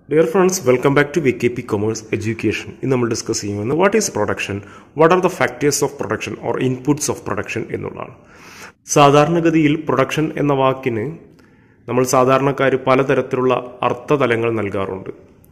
Dear friends welcome back to V K P commerce education ഇന്ന് നമ്മൾ discuss ചെയ്യുന്നത് what is production what are the factors of production or inputs of production എന്നുള്ളതാണ് സാധാരണഗതിയിൽ production എന്ന വാക്കിന് നമ്മൾ സാധാരണക്കാർ പലതരത്തിലുള്ള അർത്ഥതലങ്ങൾ നൽകാറുണ്ട്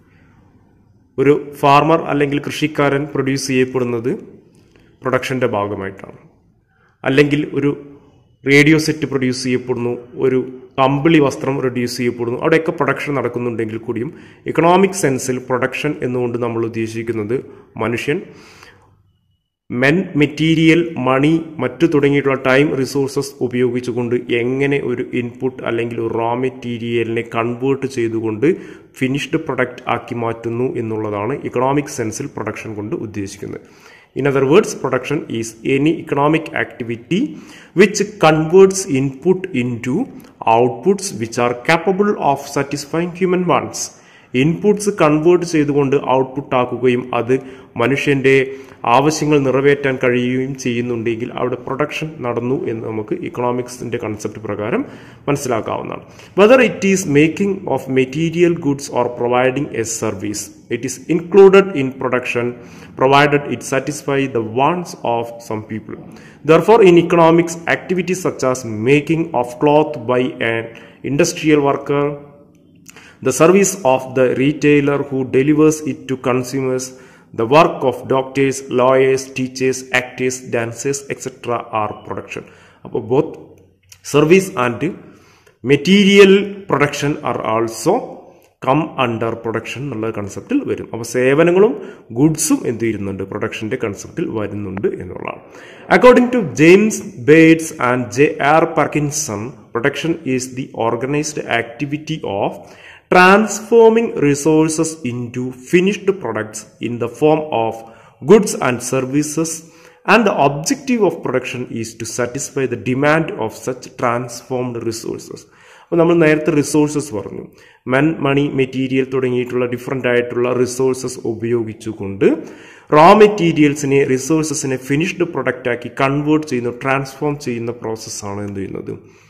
ഒരു ഫാർമർ അല്ലെങ്കിൽ കൃഷിക്കാരൻ പ്രൊഡ്യൂസ് ചെയ്യപ്പെടുന്നത് പ്രൊഡക്ഷൻ്റെ ഭാഗമായിട്ടാണ് അല്ലെങ്കിൽ ഒരു റേഡിയോ സെറ്റ് പ്രൊഡ്യൂസ് ചെയ്യപ്പെടുന്നു ഒരു കമ്പിളി വസ്ത്രം പ്രൊഡ്യൂസ് ചെയ്യപ്പെടുന്നു അവിടെയൊക്കെ പ്രൊഡക്ഷൻ നടക്കുന്നുണ്ടെങ്കിൽ കൂടിയും ഇക്കണോമിക് സെൻസിൽ പ്രൊഡക്ഷൻ എന്നുകൊണ്ട് നമ്മൾ ഉദ്ദേശിക്കുന്നത് മനുഷ്യൻ മെൻ മെറ്റീരിയൽ മണി മറ്റു തുടങ്ങിയിട്ടുള്ള ടൈം റിസോഴ്സസ് ഉപയോഗിച്ചുകൊണ്ട് എങ്ങനെ ഒരു ഇൻപുട്ട് അല്ലെങ്കിൽ ഒരു റോ മെറ്റീരിയലിനെ കൺവേർട്ട് ചെയ്തുകൊണ്ട് ഫിനിഷ്ഡ് പ്രൊഡക്റ്റ് ആക്കി മാറ്റുന്നു എന്നുള്ളതാണ് ഇക്കണോമിക് സെൻസിൽ പ്രൊഡക്ഷൻ കൊണ്ട് ഉദ്ദേശിക്കുന്നത് In other words, production is any economic activity which converts input into outputs which are capable of satisfying human wants. Inputs convert ചെയ്തുകൊണ്ട് ഔട്ട്പുട്ട് ആക്കുകയും അത് മനുഷ്യന്റെ ആവശ്യങ്ങൾ നിറവേറ്റാൻ കഴിയുകയും ചെയ്യുന്നുണ്ടെങ്കിൽ അവിടെ പ്രൊഡക്ഷൻ നടന്നു എന്ന് നമുക്ക് ഇക്കണോമിക്സിന്റെ കൺസെപ്റ്റ് പ്രകാരം മനസ്സിലാക്കാവുന്നതാണ് whether it is making of material goods or providing a service it is included in production provided it satisfy the wants of some people therefore in economics activities such as making of cloth by an industrial worker the service of the retailer who delivers it to consumers, the work of doctors, lawyers, teachers, actors, dancers, etc. are production. അപ്പോൾ both service and material production are also come under production എന്നുള്ള കൺസെപ്റ്റിൽ വരും അപ്പോൾ സേവനങ്ങളും ഗുഡ്സും എന്ത് ചെയ്യുന്നുണ്ട് പ്രൊഡക്ഷന്റെ കൺസെപ്റ്റിൽ വരുന്നുണ്ട് എന്നുള്ളതാണ് according to James Bates and J R Parkinson production is the organised activity of transforming resources into finished products in the form of goods and services and the objective of production is to satisfy the demand of such transformed resources അപ്പോൾ നമ്മൾ നേരത്തെ resources പറഞ്ഞു men money material തുടങ്ങിയിട്ടുള്ള different ആയിട്ടുള്ള resources ഉപയോഗിച്ചുകൊണ്ട് raw മെറ്റീരിയൽസിനെ റിസോഴ്സസിനെ finished product ആക്കി കൺവേർട്ട് ചെയ്യുന്ന ട്രാൻസ്ഫോം ചെയ്യുന്ന പ്രോസസ്സാണ് എന്ത് ചെയ്യുന്നത്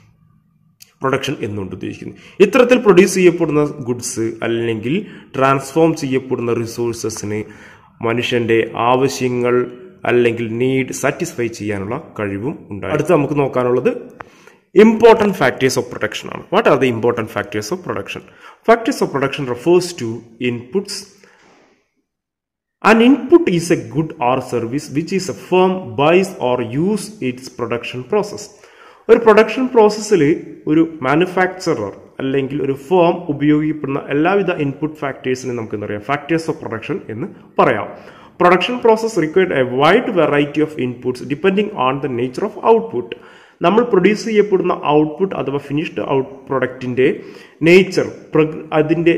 പ്രൊഡക്ഷൻ എന്നുകൊണ്ട് ഉദ്ദേശിക്കുന്നത് ഇത്തരത്തിൽ പ്രൊഡ്യൂസ് ചെയ്യപ്പെടുന്ന ഗുഡ്സ് അല്ലെങ്കിൽ ട്രാൻസ്ഫോം ചെയ്യപ്പെടുന്ന റിസോഴ്സസിന് മനുഷ്യന്റെ ആവശ്യങ്ങൾ അല്ലെങ്കിൽ നീഡ് സാറ്റിസ്ഫൈ ചെയ്യാനുള്ള കഴിവും ഉണ്ട് അടുത്ത് നമുക്ക് നോക്കാനുള്ളത് ഇമ്പോർട്ടൻറ്റ് ഫാക്ടേഴ്സ് ഓഫ് പ്രൊഡക്ഷൻ ആണ് what are the important factors of production factors of production refers to inputs An input is a good or service which is a firm buys or use its production process. ഒരു production പ്രോസസ്സിൽ ഒരു manufacturer അല്ലെങ്കിൽ ഒരു firm ഉപയോഗിക്കപ്പെടുന്ന എല്ലാവിധ input ഫാക്ടേഴ്സിനെ നമുക്ക് എന്താ പറയാം ഫാക്ടേഴ്സ് ഓഫ് പ്രൊഡക്ഷൻ എന്ന് പറയാം production process required a wide variety of inputs depending on the nature of output നമ്മൾ പ്രൊഡ്യൂസ് ചെയ്യപ്പെടുന്ന ഔട്ട്പുട്ട് അഥവാ ഫിനിഷ്ഡ് ഔട്ട് പ്രൊഡക്റ്റിന്റെ നേച്ചർ അതിന്റെ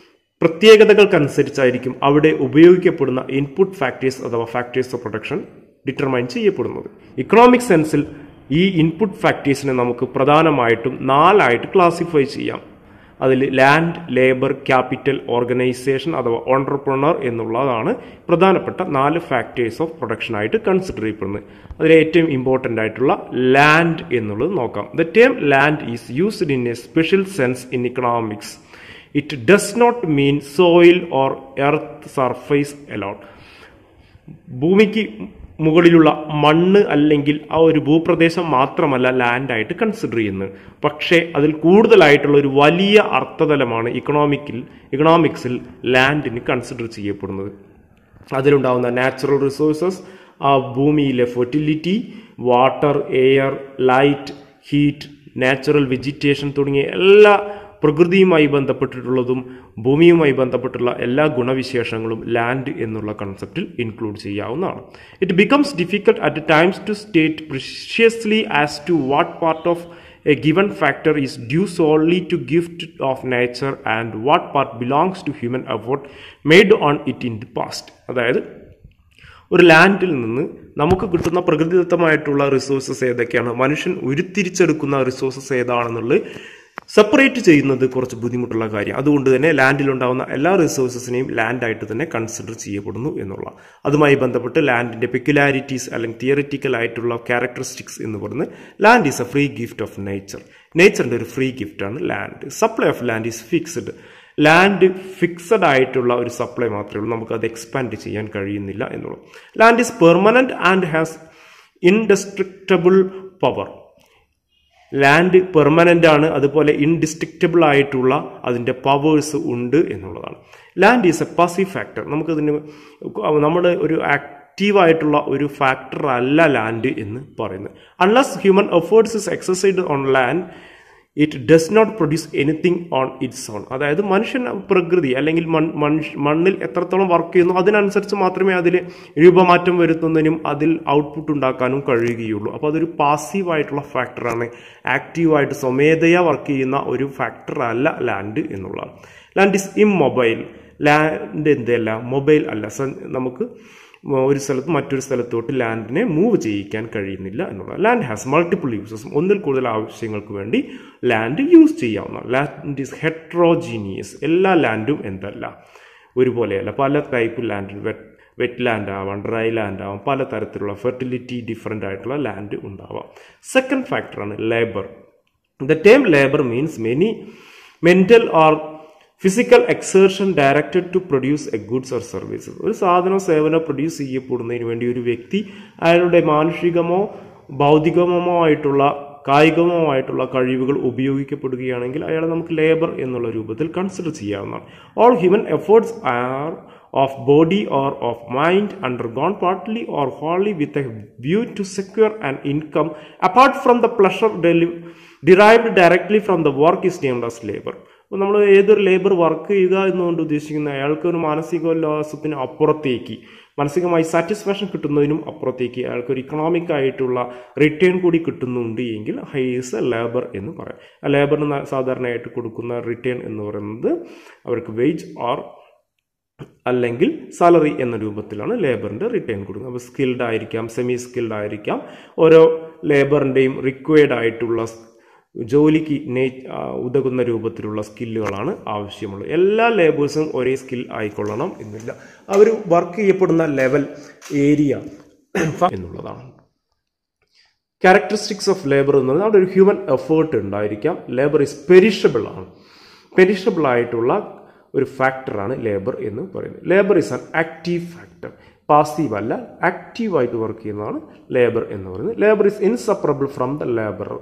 പ്രത്യേകതകൾക്കനുസരിച്ചായിരിക്കും അവിടെ ഉപയോഗിക്കപ്പെടുന്ന ഇൻപുട്ട് ഫാക്ടേഴ്സ് അഥവാ ഫാക്ടേഴ്സ് ഓഫ് പ്രൊഡക്ഷൻ ഡിറ്റർമൈൻ ചെയ്യപ്പെടുന്നത് ഇക്കണോമിക് സെൻസിൽ ഈ ഇൻപുട്ട് ഫാക്ടേഴ്സിനെ നമുക്ക് പ്രധാനമായിട്ടും നാലായിട്ട് ക്ലാസിഫൈ ചെയ്യാം അതിൽ ലാൻഡ് ലേബർ ക്യാപിറ്റൽ ഓർഗനൈസേഷൻ അഥവാ ഓണ്ടർപ്രണർ എന്നുള്ളതാണ് പ്രധാനപ്പെട്ട നാല് ഫാക്ടേഴ്സ് ഓഫ് പ്രൊഡക്ഷൻ ആയിട്ട് കൺസിഡർ ചെയ്യപ്പെടുന്നത് അതിൽ ഏറ്റവും ഇമ്പോർട്ടൻ്റ് ആയിട്ടുള്ള ലാൻഡ് എന്നുള്ളത് നോക്കാം the term land is used in a special sense in economics it does not mean soil or earth surface alone ഭൂമിക്ക് മുകളിലുള്ള മണ്ണ് അല്ലെങ്കിൽ ആ ഒരു ഭൂപ്രദേശം മാത്രമല്ല ലാൻഡായിട്ട് കൺസിഡർ ചെയ്യുന്നത് പക്ഷേ അതിൽ കൂടുതലായിട്ടുള്ള ഒരു വലിയ അർത്ഥതലമാണ് ഇക്കണോമിക്കിൽ ഇക്കണോമിക്സിൽ ലാൻഡിന് കൺസിഡർ ചെയ്യപ്പെടുന്നത് അതിലുണ്ടാകുന്ന നാച്ചുറൽ റിസോഴ്സസ് ആ ഭൂമിയിലെ fertility water air light heat natural vegetation തുടങ്ങിയ എല്ലാ പ്രകൃതിയുമായി ബന്ധപ്പെട്ടിട്ടുള്ളതും ഭൂമിയുമായി ബന്ധപ്പെട്ടുള്ള എല്ലാ ഗുണവിശേഷങ്ങളും ലാൻഡ് എന്നുള്ള കൺസെപ്റ്റിൽ ഇൻക്ലൂഡ് ചെയ്യാവുന്നതാണ് it becomes difficult at times to state precisely as to what part of a given factor is due solely to gift of nature and what part belongs to human effort made on it in the past അതായത് ഒരു ലാൻഡിൽ നിന്ന് നമുക്ക് കിട്ടുന്ന പ്രകൃതിദത്തമായിട്ടുള്ള resources ഏതൊക്കെയാണ് മനുഷ്യൻ ഉരുത്തിരിച്ചെടുക്കുന്ന resources ഏതാണെന്നുള്ളത് separate ചെയ്യുന്നത് കുറച്ച് ബുദ്ധിമുട്ടുള്ള കാര്യം അതുകൊണ്ട് തന്നെ ലാൻഡിലുണ്ടാകുന്ന എല്ലാ റിസോഴ്സസിനെയും ലാൻഡായിട്ട് തന്നെ കൺസിഡർ ചെയ്യപ്പെടുന്നു എന്നുള്ള അതുമായി ബന്ധപ്പെട്ട് ലാൻഡിന്റെ പെക്യുലാരിറ്റീസ് അല്ലെങ്കിൽ തിയറിറ്റിക്കൽ ആയിട്ടുള്ള ക്യാരക്ടറിസ്റ്റിക്സ് എന്ന് പറയുന്നത് land is a free gift of nature നേച്ചറിന്റെ ഒരു ഫ്രീ ഗിഫ്റ്റാണ് land supply of land is fixed land fixed ആയിട്ടുള്ള ഒരു സപ്ലൈ മാത്രമേ ഉള്ളൂ നമുക്ക് അത് എക്സ്പാൻഡ് ചെയ്യാൻ കഴിയുന്നില്ല എന്നുള്ളത് land is permanent and has indestructible power land permanent ആണ് അതുപോലെ ഇൻഡിസ്ട്രിക്റ്റബിൾ ആയിട്ടുള്ള അതിൻ്റെ പവേഴ്സ് ഉണ്ട് എന്നുള്ളതാണ് land is a passive factor നമുക്കതിന് നമ്മുടെ ഒരു ആക്റ്റീവായിട്ടുള്ള ഒരു ഫാക്ടർ അല്ല ലാൻഡ് എന്ന് പറയുന്നത് unless human efforts is exercised on land it does not produce anything on its own അതായത് മനുഷ്യൻ പ്രകൃതി അല്ലെങ്കിൽ മനുഷ്യ മണ്ണിൽ എത്രത്തോളം വർക്ക് ചെയ്യുന്നു അതിനനുസരിച്ച് മാത്രമേ അതിൽ രൂപമാറ്റം വരുത്തുന്നതിനും അതിൽ ഔട്ട്പുട്ട് ഉണ്ടാക്കാനും കഴിയുകയുള്ളൂ അപ്പോൾ അതൊരു പാസീവായിട്ടുള്ള ഫാക്ടറാണ് ആക്റ്റീവായിട്ട് സ്വമേധയാ വർക്ക് ചെയ്യുന്ന ഒരു ഫാക്ടർ അല്ല ലാൻഡ് എന്നുള്ളതാണ് ലാൻഡ് ഇസ് ഇമ്മൊബൈൽ ലാൻഡ് എന്തല്ല മൊബൈൽ അല്ല നമുക്ക് ഒരു സ്ഥലത്ത് മറ്റൊരു സ്ഥലത്തോട്ട് ലാൻഡിനെ മൂവ് ചെയ്യിക്കാൻ കഴിയുന്നില്ല എന്നുള്ളത് ലാൻഡ് ഹാസ് മൾട്ടിപ്പിൾ യൂസസ് ഒന്നിൽ കൂടുതൽ ആവശ്യങ്ങൾക്ക് വേണ്ടി ലാൻഡ് യൂസ് ചെയ്യാവുന്ന ലാൻഡ് ഈസ് ഹെട്രോജീനിയസ് എല്ലാ ലാൻഡും എന്തല്ല ഒരുപോലെയല്ല പല type land wet wet land ആവാം ഡ്രൈ ലാൻഡ് ആവാം പല തരത്തിലുള്ള ഫെർട്ടിലിറ്റി ഡിഫറെൻ്റ് ആയിട്ടുള്ള ലാൻഡ് ഉണ്ടാവാം സെക്കൻഡ് ഫാക്ടറാണ് labour the term labour means many mental or physical exertion directed to produce a goods or services ഒരു സാധനം സേവനം പ്രൊഡ്യൂസ് ചെയ്യപ്പെടുന്നതിന് വേണ്ടി ഒരു വ്യക്തി അയാളുടെ മാനുഷികമോ ഭൗതികമോ ആയിട്ടുള്ള കായികമോ ആയിട്ടുള്ള കഴിവുകൾ ഉപയോഗിക്കപ്പെടുകയാണെങ്കിൽ അയാളെ നമുക്ക് ലേബർ എന്നുള്ള രൂപത്തിൽ കൺസിഡർ ചെയ്യാവുന്നതാണ് all human efforts are of body or of mind undergone partly or wholly with a view to secure and income apart from the pleasure deli derived directly from the work is named as labour അപ്പോൾ നമ്മൾ ഏതൊരു labour work ചെയ്യുക എന്നുകൊണ്ട് ഉദ്ദേശിക്കുന്ന അയാൾക്ക് ഒരു മാനസികോല്ലാസത്തിന് അപ്പുറത്തേക്ക് മാനസികമായി സാറ്റിസ്ഫാക്ഷൻ കിട്ടുന്നതിനും അപ്പുറത്തേക്ക് അയാൾക്ക് ഒരു ഇക്കണോമിക് ആയിട്ടുള്ള റിട്ടേൺ കൂടി കിട്ടുന്നുണ്ട് എങ്കിൽ ഹൈസ് എ ലേബർ എന്ന് പറയാം ആ ലേബറിന് സാധാരണയായിട്ട് കൊടുക്കുന്ന റിട്ടേൺ എന്ന് പറയുന്നത് അവർക്ക് വെയ്ജ് ഓർ അല്ലെങ്കിൽ സാലറി എന്ന രൂപത്തിലാണ് ലേബറിൻ്റെ റിട്ടേൺ കൊടുക്കുന്നത് അപ്പോൾ സ്കിൽഡ് ആയിരിക്കാം സെമി സ്കിൽഡ് ആയിരിക്കാം ഓരോ ലേബറിൻ്റെയും റിക്വയർഡ് ആയിട്ടുള്ള ജോലിക്ക് നേ ഉതകുന്ന രൂപത്തിലുള്ള സ്കില്ലുകളാണ് ആവശ്യമുള്ളത് എല്ലാ ലേബേഴ്സും ഒരേ സ്കിൽ ആയിക്കൊള്ളണം എന്നില്ല അവർ വർക്ക് ചെയ്യപ്പെടുന്ന ലെവൽ ഏരിയ എന്നുള്ളതാണ് ക്യാരക്ടറിസ്റ്റിക്സ് ഓഫ് ലേബർ എന്ന് പറഞ്ഞാൽ അവിടെ ഒരു ഹ്യൂമൻ എഫേർട്ട് ഉണ്ടായിരിക്കാം ലേബർ ഇസ് പെരിഷബിൾ ആണ് പെരിഷബിൾ ആയിട്ടുള്ള ഒരു ഫാക്ടറാണ് ലേബർ എന്ന് പറയുന്നത് labour is an active factor passive അല്ല ആക്റ്റീവായിട്ട് വർക്ക് ചെയ്യുന്നതാണ് ലേബർ എന്ന് പറയുന്നത് labour is inseparable from the labourer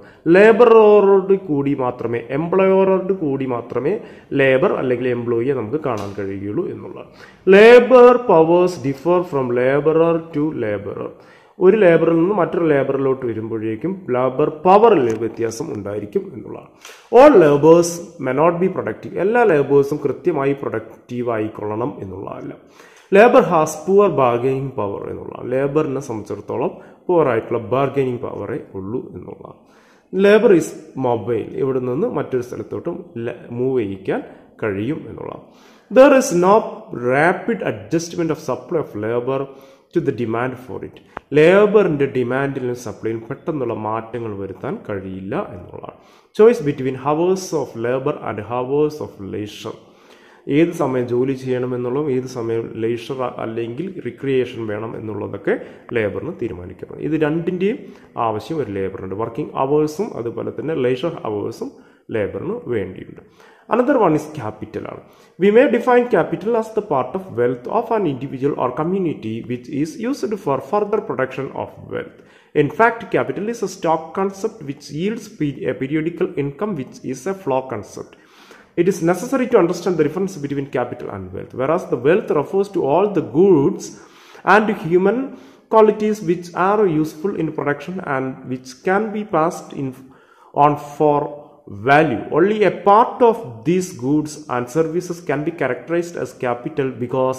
ലേബറോട് കൂടി മാത്രമേ എംപ്ലോയറോട് കൂടി മാത്രമേ ലേബർ അല്ലെങ്കിൽ എംപ്ലോയിയെ നമുക്ക് കാണാൻ കഴിയുകയുള്ളൂ എന്നുള്ളതാണ് labour powers differ from labourer to labourer ഒരു ലേബറിൽ നിന്ന് മറ്റൊരു ലേബറിലോട്ട് വരുമ്പോഴേക്കും ലേബർ പവറിൽ വ്യത്യാസം ഉണ്ടായിരിക്കും എന്നുള്ളതാണ് all labours may not be productive എല്ലാ ലേബേഴ്സും കൃത്യമായി പ്രൊഡക്റ്റീവ് ആയിക്കൊള്ളണം എന്നുള്ളതല്ല labour has poor bargaining power എന്നുള്ളതാണ് ലേബറിനെ സംബന്ധിച്ചിടത്തോളം പുവർ ആയിട്ടുള്ള ബാർഗനിങ് പവറേ ഉള്ളൂ എന്നുള്ളതാണ് ലേബർ ഈസ് മൊബൈൽ ഇവിടെ നിന്ന് മറ്റൊരു സ്ഥലത്തോട്ടും മൂവ് ചെയ്യിക്കാൻ കഴിയും എന്നുള്ളതാണ് there is no rapid adjustment of supply of labour to the demand for it ലേബറിന്റെ ഡിമാൻഡിലും സപ്ലൈയിലും പെട്ടെന്നുള്ള മാറ്റങ്ങൾ വരുത്താൻ കഴിയില്ല എന്നുള്ളതാണ് choice between hours of labour and hours of leisure ഏത് സമയം ജോലി ചെയ്യണമെന്നുള്ളതും ഏത് സമയം ലേഷർ അല്ലെങ്കിൽ റിക്രിയേഷൻ വേണം എന്നുള്ളതൊക്കെ ലേബറിന് തീരുമാനിക്കണം ഇത് രണ്ടിൻ്റെയും ആവശ്യം ഒരു ലേബറുണ്ട് വർക്കിംഗ് അവേഴ്സും അതുപോലെ തന്നെ ലേഷർ അവേഴ്സും ലേബറിന് വേണ്ടിയുണ്ട് അനദർ വൺ ഇസ് ക്യാപിറ്റൽ ആണ് we may define capital as the part of wealth of an individual or community which is used for further production of wealth In fact, capital is a stock concept which yields a periodical income which is a flow concept. It is necessary to understand the difference between capital and wealth. Whereas the wealth refers to all the goods and human qualities which are useful in production and which can be passed in on for value. Only a part of these goods and services can be characterized as capital because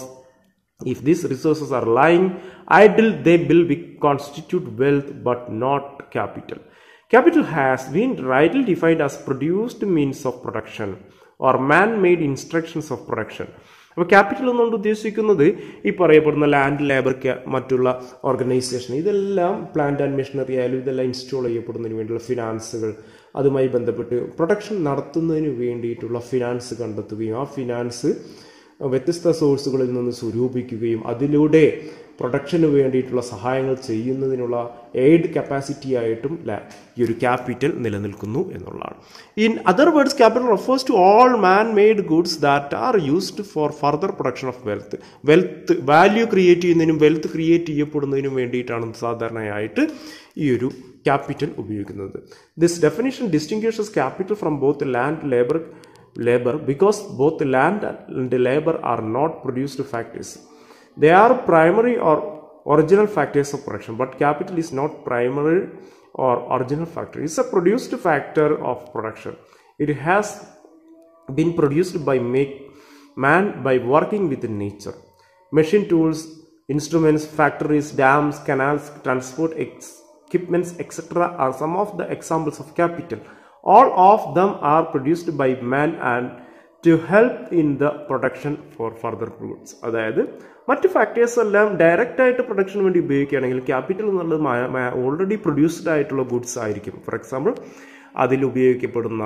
if these resources are lying idle, they will be constitute wealth but not capital. Capital has been rightly defined as produced means of production or man-made instructions of production. അപ്പോൾ capital എന്നുകൊണ്ട് ഉദ്ദേശിക്കുന്നത് ഈ പറയപ്പെടുന്ന land labour മറ്റുള്ള organisation ഇതെല്ലാം plant and machinery ആയാലും ഇതെല്ലാം install ചെയ്യപ്പെടുന്നതിന് വേണ്ടിയുള്ള ഫിനാൻസുകൾ അതുമായി ബന്ധപ്പെട്ട് പ്രൊഡക്ഷൻ നടത്തുന്നതിന് വേണ്ടിയിട്ടുള്ള ഫിനാൻസ് കണ്ടെത്തുകയും ആ ഫിനാൻസ് വ്യത്യസ്ത സോഴ്സുകളിൽ നിന്ന് സ്വരൂപിക്കുകയും അതിലൂടെ പ്രൊഡക്ഷന് വേണ്ടിയിട്ടുള്ള സഹായങ്ങൾ ചെയ്യുന്നതിനുള്ള എയ്ഡ് കപ്പാസിറ്റി ആയിട്ടും ഈ ഒരു ക്യാപിറ്റൽ നിലനിൽക്കുന്നു എന്നുള്ളതാണ് in other words capital refers to all man made goods that are used for further production of wealth wealth value create ചെയ്യുന്നതിനും വെൽത്ത് ക്രിയേറ്റ് ചെയ്യപ്പെടുന്നതിനും വേണ്ടിയിട്ടാണ് സാധാരണയായിട്ട് ഈ ഒരു ക്യാപിറ്റൽ ഉപയോഗിക്കുന്നത് this definition distinguishes capital from both land labour labour because both land and labour are not produced factors they are primary or original factors of production but capital is not primary or original factor it's a produced factor of production it has been produced by make man by working with nature machine tools instruments factories dams canals transport equipments etc are some of the examples of capital all of them are produced by man and to help in the production for further goods അതായത് മറ്റ് factors എല്ലാം direct ആയിട്ട് production വേണ്ടി ഉപയോഗിക്കുകയാണെങ്കിൽ capital എന്നുള്ളത് already produced ആയിട്ടുള്ള goods ആയിരിക്കും for example അതിൽ ഉപയോഗിക്കപ്പെടുന്ന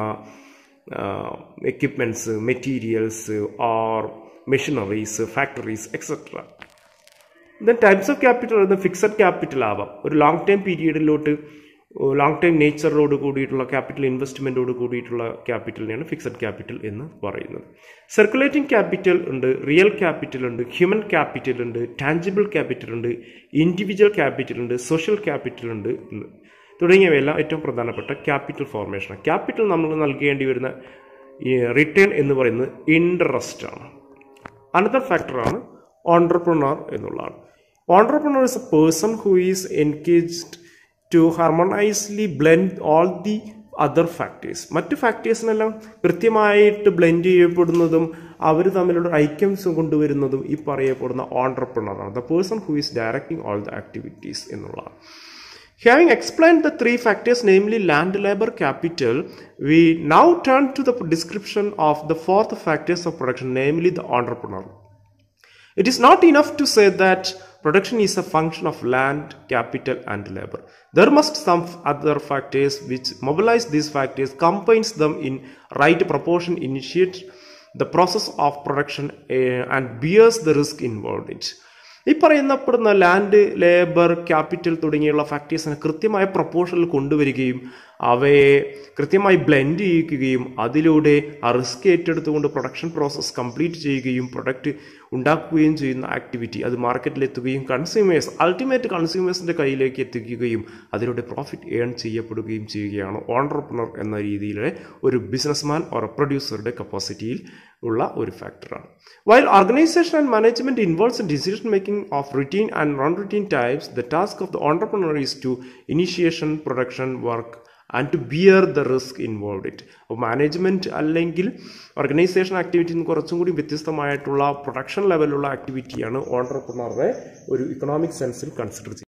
equipments materials or machineries factories etcetera then types of capital എന്നത് ഫിക്സഡ് ക്യാപിറ്റൽ ആവാം ഒരു ലോങ് ടൈം പീരീഡിലോട്ട് ലോങ് ടൈം നേച്ചറോട് കൂടിയിട്ടുള്ള ക്യാപിറ്റൽ ഇൻവെസ്റ്റ്മെൻറ്റോട് കൂടിയിട്ടുള്ള ക്യാപിറ്റലിനെയാണ് ഫിക്സഡ് ക്യാപിറ്റൽ എന്ന് പറയുന്നത് സർക്കുലേറ്റിംഗ് ക്യാപിറ്റൽ ഉണ്ട് റിയൽ ക്യാപിറ്റൽ ഉണ്ട് ഹ്യൂമൻ ക്യാപിറ്റൽ ഉണ്ട് ടാഞ്ചിബിൾ ക്യാപിറ്റൽ ഉണ്ട് ഇൻഡിവിജ്വൽ ക്യാപിറ്റൽ ഉണ്ട് സോഷ്യൽ ക്യാപിറ്റൽ ഉണ്ട് തുടങ്ങിയവയെല്ലാം ഏറ്റവും പ്രധാനപ്പെട്ട ക്യാപിറ്റൽ ഫോർമേഷനാണ് ക്യാപിറ്റൽ നമ്മൾ നൽകേണ്ടി വരുന്ന റിട്ടേൺ എന്ന് പറയുന്നത് ഇൻട്രസ്റ്റ് ആണ് അനദർ ഫാക്ടറാണ് ഓണ്ടർപ്രണർ എന്നുള്ളതാണ് entrepreneur is a person who is engaged to harmoniously blend all the other factors മറ്റ് ഫാക്ടേഴ്സിനെല്ലാം കൃത്യമായിട്ട് ബ്ലെൻഡ് ചെയ്യപ്പെടുന്നതും അവർ തമ്മിലുള്ള ഐക്യംസ് കൊണ്ടുവരുന്നതും ഈ പറയപ്പെടുന്ന ഓണ്ടർപ്രണറാണ് the person who is directing all the activities എന്നുള്ളതാണ് Having explained the three factors, namely land, labor, capital, we now turn to the description of the fourth factors of production, namely the entrepreneur. It is not enough to say that production is a function of land, capital, and labor. There must some other factors which mobilize these factors, combines them in right proportion, initiate the process of production, uh, and bears the risk involved in it. ഈ പറയപ്പെടുന്ന land labour capital തുടങ്ങിയുള്ള ഫാക്ടേഴ്സിനെ കൃത്യമായ പ്രപ്പോർഷനിൽ കൊണ്ടുവരികയും അവയെ കൃത്യമായി blend ചെയ്യിക്കുകയും അതിലൂടെ ആ risk ഏറ്റെടുത്തുകൊണ്ട് പ്രൊഡക്ഷൻ പ്രോസസ്സ് കംപ്ലീറ്റ് ചെയ്യുകയും പ്രൊഡക്റ്റ് ഉണ്ടാക്കുകയും ചെയ്യുന്ന ആക്ടിവിറ്റി അത് മാർക്കറ്റിൽ എത്തുകയും കൺസ്യൂമേഴ്സ് അൾട്ടിമേറ്റ് കൺസ്യൂമേഴ്സിൻ്റെ കയ്യിലേക്ക് എത്തിക്കുകയും അതിലൂടെ പ്രോഫിറ്റ് ഏൺ ചെയ്യപ്പെടുകയും ചെയ്യുകയാണ് ഓണ്ടർപ്രണർ എന്ന രീതിയിലെ ഒരു ബിസിനസ്മാൻ ഓർ പ്രൊഡ്യൂസറുടെ കപ്പാസിറ്റിയിൽ ഉള്ള ഒരു ഫാക്ടറാണ് while organisation and management involves decision making of routine and non routine types the task of the entrepreneur is to initiation production work and to bear the risk involve it അപ്പോൾ management അല്ലെങ്കിൽ organisation activity നിന്ന് കുറച്ചും കൂടി വ്യത്യസ്തമായിട്ടുള്ള production ലെവലിലുള്ള ആക്ടിവിറ്റിയാണ് ഓണ്ടർപ്രണറുടെ ഒരു economic സെൻസിൽ consider ചെയ്യുന്നത്